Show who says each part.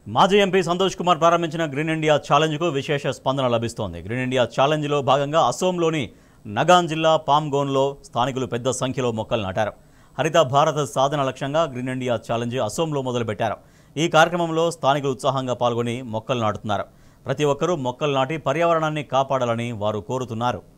Speaker 1: మాజీ ఎంపీ సంతోష్ కుమార్ ప్రారంభించిన green India ఛాలెంజ్కు విశేష స్పందన లభిస్తోంది గ్రీన్ ఇండియా ఛాలెంజ్లో భాగంగా అసోంలోని నగాన్ జిల్లా పామ్గోన్లో స్థానికులు పెద్ద సంఖ్యలో మొక్కలు నాటారు హరిత భారత సాధన లక్ష్యంగా గ్రీన్ ఇండియా ఛాలెంజ్ అసోంలో మొదలుపెట్టారు ఈ కార్యక్రమంలో స్థానికులు ఉత్సాహంగా పాల్గొని మొక్కలు నాటుతున్నారు ప్రతి ఒక్కరూ మొక్కలు నాటి పర్యావరణాన్ని కాపాడాలని వారు కోరుతున్నారు